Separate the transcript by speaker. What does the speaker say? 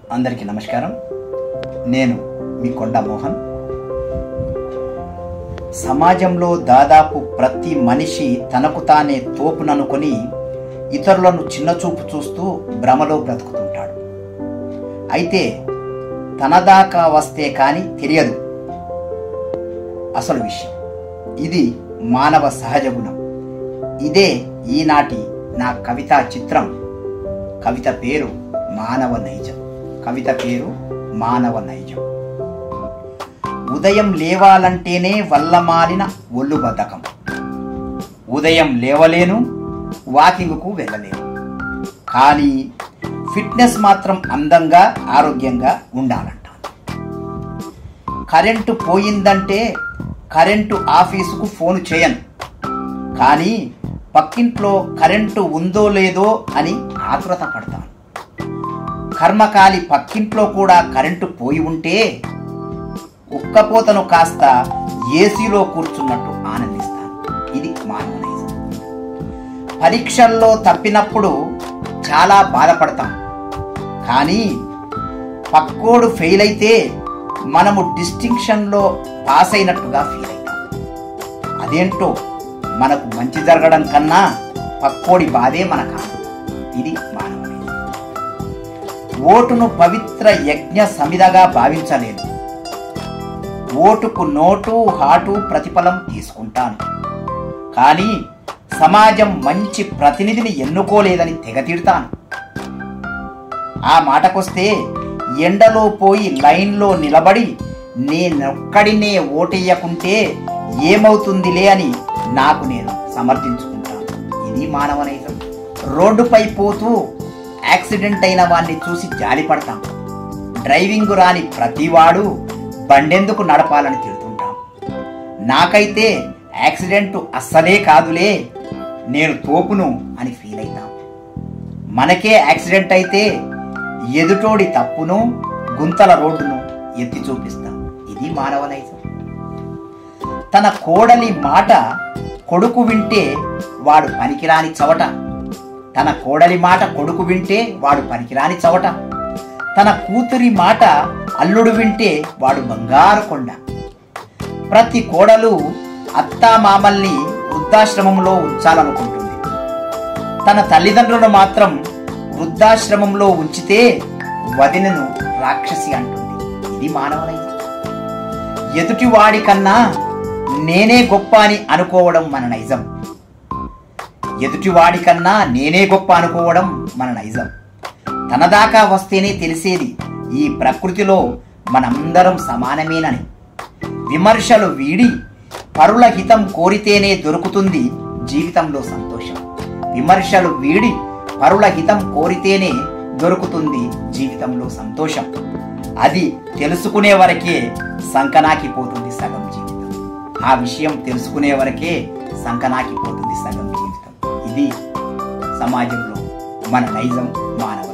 Speaker 1: అందరికీ నమస్కారం నేను మీ కొండ మోహన్ సమాజంలో దాదాపు ప్రతి మనిషి తనకు తానే తోపుననుకొని ఇతరులను చిన్నచూపు చూస్తూ భ్రమలో బ్రతుకుతుంటాడు అయితే తన దాకా వస్తే కానీ తెలియదు అసలు విషయం ఇది మానవ సహజ గుణం ఇదే ఈనాటి నా కవితా చిత్రం కవిత పేరు మానవ నైజం కవిత పేరు మానవ నైజం ఉదయం లేవాలంటేనే వల్లమాలిన ఒళ్ళు బద్ధకం ఉదయం లేవలేను వాకింగ్కు వెళ్ళలేను కానీ ఫిట్నెస్ మాత్రం అందంగా ఆరోగ్యంగా ఉండాలంటాను కరెంటు పోయిందంటే కరెంటు ఆఫీసుకు ఫోన్ చేయను కానీ పక్కింట్లో కరెంటు ఉందో లేదో అని ఆతురత పడతాను కర్మకాలి పక్కింట్లో కూడా కరెంటు పోయి ఉంటే ఉక్కపోతను కాస్త ఏసీలో కూర్చున్నట్టు ఆనందిస్తాను ఇది మానవ నైజం పరీక్షల్లో తప్పినప్పుడు చాలా బాధపడతాం కానీ పక్కోడు ఫెయిల్ అయితే మనము డిస్టింక్షన్లో పాస్ అయినట్టుగా ఫీల్ అవుతాం అదేంటో మనకు మంచి జరగడం కన్నా పక్కోడి బాధే మనకు ఇది మానవ నైజం. ఓటును పవిత్ర యజ్ఞ సమిధగా భావించలేదు ఓటుకు నోటు హాటు ప్రతిఫలం తీసుకుంటాను కానీ సమాజం మంచి ప్రతినిధిని ఎన్నుకోలేదని తెగతిడతాను ఆ మాటకొస్తే ఎండలో పోయి లైన్లో నిలబడి నేనొక్కడినే ఓటెయ్యకుంటే ఏమవుతుందిలే అని నాకు నేను సమర్థించుకుంటాను ఇది మానవ నైజం రోడ్డుపై పోతూ యాక్సిడెంట్ అయిన వాడిని చూసి జాలిపడతాం డ్రైవింగ్ రాని ప్రతివాడు బండెందుకు నడపాలని తిడుతుంటాం నాకైతే యాక్సిడెంట్ అస్సలే కాదులే నేను తోపును అని ఫీల్ అవుతాం మనకే యాక్సిడెంట్ అయితే ఎదుటోడి తప్పును గుంతల రోడ్డును ఎత్తి చూపిస్తాం ఇది మానవ నైజం తన కోడలి మాట కొడుకు వింటే వాడు పనికిరాని చవట తన కోడలి మాట కొడుకు వింటే వాడు పనికిరాని చవట తన కూతురి మాట అల్లుడు వింటే వాడు బంగారు కొండ ప్రతి కోడలు అత్తా మామల్ని వృద్ధాశ్రమంలో ఉంచాలనుకుంటుంది తన తల్లిదండ్రులను మాత్రం వృద్ధాశ్రమంలో ఉంచితే వదినను రాక్షసి అంటుంది ఇది మానవ నైజం ఎదుటి వాడి కన్నా నేనే గొప్ప అని అనుకోవడం మన నైజం ఎదుటి వాడి కన్నా నేనే గొప్ప అనుకోవడం మన నైజం తన దాకా వస్తేనే తెలిసేది ఈ ప్రకృతిలో మనందరం సమానమేనని విమర్శలు వీడి పరుల హితం కోరితేనే దొరుకుతుంది జీవితంలో సంతోషం విమర్శలు వీడి పరుల హితం కోరితేనే దొరుకుతుంది జీవితంలో సంతోషం అది తెలుసుకునే వరకే సంకనాకిపోతుంది సగం జీవితం ఆ విషయం తెలుసుకునే వరకే సంకనాకిపోతుంది సగం జీవితం ఇది సమాజంలో మన నైజం మానవ